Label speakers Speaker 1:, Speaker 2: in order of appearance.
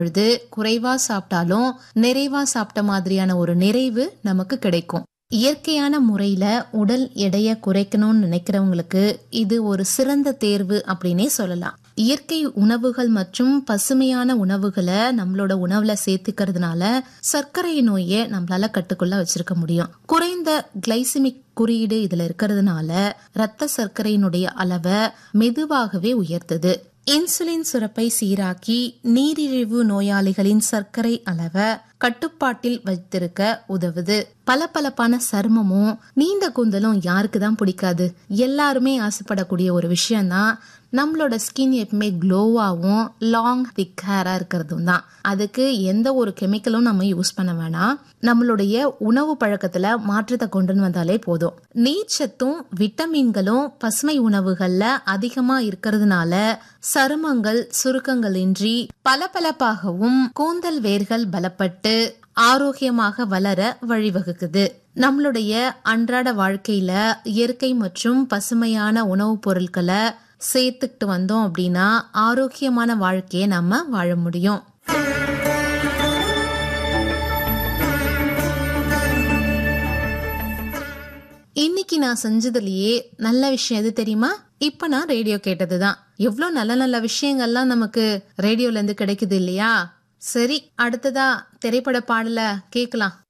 Speaker 1: பொழுது குறைவா சாப்பிட்டாலும் நிறைவா சாப்பிட்ட மாதிரியான ஒரு நிறைவு நமக்கு கிடைக்கும் இயற்கையான முறையில உடல் எடைய குறைக்கணும்னு நினைக்கிறவங்களுக்கு இது ஒரு சிறந்த தேர்வு அப்படின்னே சொல்லலாம் இயற்கை உணவுகள் மற்றும் பசுமையான உணவுகளை நம்மளோட உணவுல சேர்த்துக்கிறதுனால சர்க்கரை நோயை நம்மளால கட்டுக்குள்ள வச்சிருக்க முடியும் குறைந்த கிளைசிமிக் குறியீடு இதுல இருக்கிறதுனால ரத்த சர்க்கரையினுடைய அளவை மெதுவாகவே உயர்த்துது இன்சுலின் சுரப்பை சீராக்கி நீரிழிவு நோயாளிகளின் சர்க்கரை அளவை கட்டுப்பாட்டில் வைத்திருக்க உதவுது பளபளப்பான சருமமும் நீண்ட கூந்தலும் யாருக்கு தான் பிடிக்காது எல்லாருமே ஆசைப்படக்கூடிய ஒரு விஷயம்தான் நம்மளோட ஸ்கின் எப்பவுமே க்ளோவாகவும் லாங் திக் ஹேரா இருக்கிறதும் தான் அதுக்கு எந்த ஒரு கெமிக்கலும் நம்ம யூஸ் பண்ண வேணாம் நம்மளுடைய உணவு பழக்கத்துல மாற்றத்தை கொண்டு வந்தாலே போதும் நீர்ச்சத்தும் விட்டமின்களும் பசுமை உணவுகள்ல அதிகமா இருக்கிறதுனால சருமங்கள் சுருக்கங்களின்றி பளபளப்பாகவும் கூந்தல் வேர்கள் பலப்பட்டு ஆரோக்கியமாக வளர வழிவகுக்குது நம்மளுடைய அன்றாட வாழ்க்கையில இயற்கை மற்றும் பசுமையான உணவுப் பொருட்களை சேர்த்துக்கிட்டு வந்தோம் அப்படின்னா ஆரோக்கியமான வாழ்க்கையை நம்ம வாழ முடியும் இன்னைக்கு நான் செஞ்சதுலயே நல்ல விஷயம் எது தெரியுமா இப்ப நான் ரேடியோ கேட்டதுதான் எவ்வளவு நல்ல நல்ல விஷயங்கள்லாம் நமக்கு ரேடியோல இருந்து கிடைக்குது இல்லையா சரி அடுத்ததா திரைப்பட பாடல கேக்கலாம்